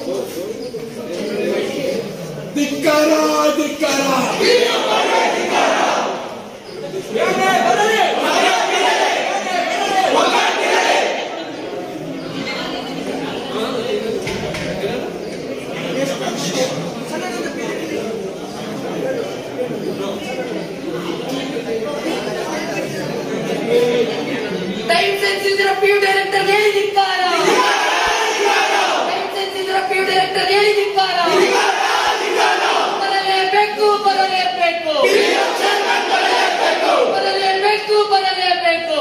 ಧಿಕ್ಕಾರ ಧಿಕ್ಕಾರ time sense ಇದರ ಪಿ ಡೈರೆಕ್ಟರ್ ಹೇಳಿದಿಕ್ಕಾರ ಟೈಮ್ ಸೆನ್ಸ್ ಇದರ ಪಿ ಡೈರೆಕ್ಟರ್ ಹೇಳಿದಿಕ್ಕಾರ ಬರಲೇಬೇಕು ಬರಲೇಬೇಕು ಬರಲೇಬೇಕು ಬರಲೇಬೇಕು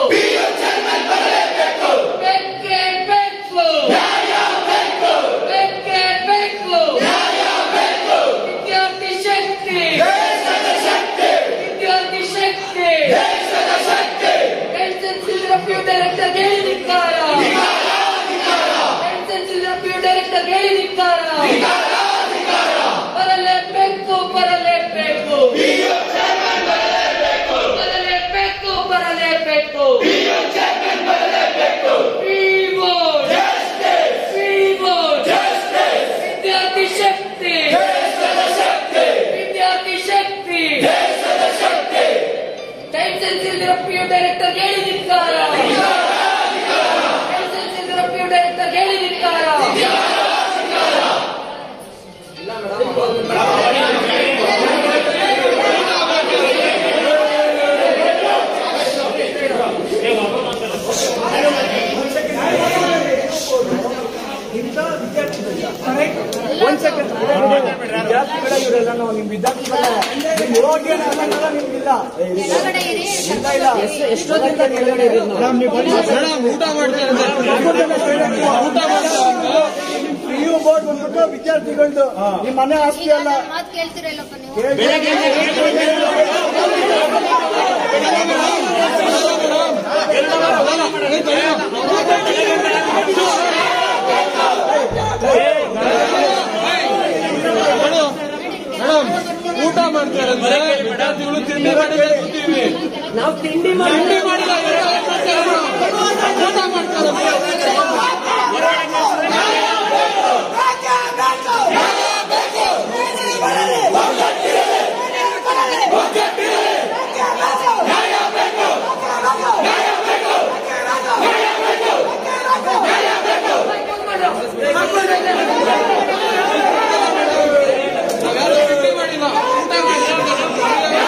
ಬೇಕೇ ಬೇಕು ಬೇಕೇ ಬೇಕು ವಿದ್ಯಾರ್ಥಿ ಶಕ್ತಿ ವಿದ್ಯಾರ್ಥಿ ಶಕ್ತಿ ಪಿ ಡೈರೆಕ್ಟರ್ ಹೇಳಿದಿಕ್ಕಾರ ಪಿ ಡೈರೆಕ್ಟರ್ ಹೇಳಿದಿಕ್ಕಾರ ಬರಲೇಬೇಕು ಬರಲೇಬೇಕು ಬರಲೇಬೇಕು ಬರಲೇಬೇಕು Free vote. Free vote. ವಿದ್ಯಾರ್ಥಿ ಶಕ್ತಿ ವಿದ್ಯಾರ್ಥಿ ಶಕ್ತಿ ಟೈಮ್ ಸೆನ್ಸ್ ಇಲ್ದಿರೋ ಪಿ ಡೈರೆಕ್ಟರ್ ಹೇಳಿದಿಕ್ಕಾರ ಟೈಮ್ ಸೆನ್ಸ್ ಇಲ್ದಿರೋ ಪಿ ಡೈರೆಕ್ಟರ್ ಹೇಳಿದಿಕ್ಕಾರ ಒಂದ್ ಸೆಕೆಂಡ್ ವಿದ್ಯಾರ್ಥಿಗಳ ಇವರೆಲ್ಲ ನಾವು ನಿಮ್ ವಿದ್ಯಾರ್ಥಿಗಳ ನಿಮ್ ಹೋಗಿ ಅನ್ನೋದನ್ನೆಲ್ಲ ನಿಮ್ಗಿಲ್ಲ ಇಲ್ಲ ಇಲ್ಲ ಎಷ್ಟೊತ್ತಿಂದ ಕೆಳಗಡೆ ಊಟ ಪಿಯು ಬೋರ್ಡ್ ಬಂದ್ಬಿಟ್ಟು ವಿದ್ಯಾರ್ಥಿಗಳದ್ದು ನಿಮ್ ಮನೆ ಆಸ್ತಿ ಅಲ್ಲ ಮಾತು ಕೇಳ್ತಿರಲ್ಲಪ್ಪ ನೀವು ಊಟ ಮಾಡ್ತಾರೆ ಅಂದ್ರೆ ವಿದ್ಯಾರ್ಥಿಗಳು ತಿಂಡಿ ಮಾಡಿದ್ರೆ ಕೂತೀವಿ ನಾವು ತಿಂಡಿ ತಿಂಡಿ ಮಾಡಿಲ್ಲ ಏನ್ ಮಾಡ್ತಾರೆ? ಊಟ ಮಾಡ್ತಾರೆ ನಾವ್ಯಾರು ತಿಂಡಿ ಮಾಡಿಲ್ಲ ಊಟ ಮಾಡಿಲ್ಲ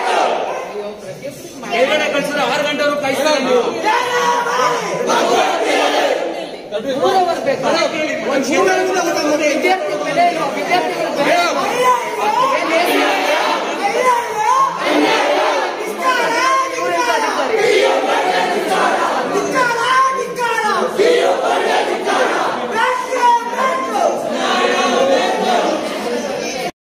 ಕೆಳಗಡೆ ಕಳ್ಸಿದ್ರೆ ಆರು ಗಂಟೆವರೆಗೂ ಕಾಯಿಸ್ತಾರೆ ನೀವು ದೂರ ಬರ್ಬೇಕು ಒಂದ್ ಮೂರರಿಂದ ಊಟ ಮಾಡಿ ವಿದ್ಯಾರ್ಥಿ ಬೆಲೆ ವಿದ್ಯಾರ್ಥಿಗಳ ಬೆಲೆ